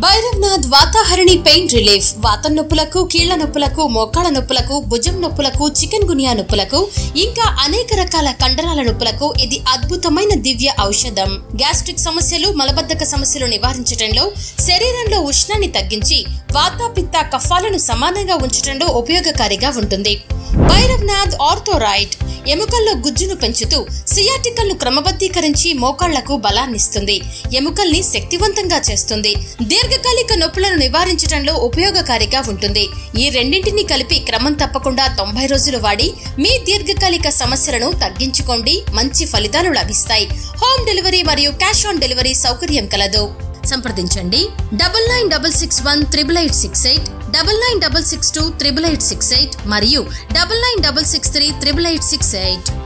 భైరవ్నాథ్ వాతాహరణి pain relief వాతం నొప్పులకు కీళ్ల నొప్పులకు మోకాళ్ళ నొప్పులకు భుజం నొప్పులకు చికెన్ గునియా నొప్పులకు ఇంకా అనేక రకాల కండరాల నొప్పులకు ఇది అద్భుతమైన దివ్య ఔషధం గ్యాస్ట్రిక్ సమస్యలు మలబద్ధక సమస్యలు నివారించడంలో శరీరంలో ఉష్ణాన్ని తగ్గించి వాతాపిత్త కఫాలను సమానంగా ఉంచడంలో ఉపయోగకారిగా ఉంటుంది భైరవ్నాథ్ ఆర్థోరైట్ ఎముకల్లో గుజ్జును పెంచుతూ సియాటికల్ను క్రమబద్ధీకరించి మోకాళ్లకు బలాన్నిస్తుంది ఎముకల్ని శక్తివంతంగా చేస్తుంది దీర్ఘకాలిక నొప్పులను నివారించడంలో ఉపయోగకారిగా ఉంటుంది ఈ రెండింటిని కలిపి క్రమం తప్పకుండా తొంభై రోజులు వాడి మీ దీర్ఘకాలిక సమస్యలను తగ్గించుకోండి మంచి ఫలితాలు లభిస్తాయి హోమ్ డెలివరీ మరియు క్యాష్ ఆన్ డెలివరీ సౌకర్యం కలదు సంప్రదించండి double nine double six one triple eight six eight double nine double six two triple eight six eight మరియు double nine double six three triple eight six eight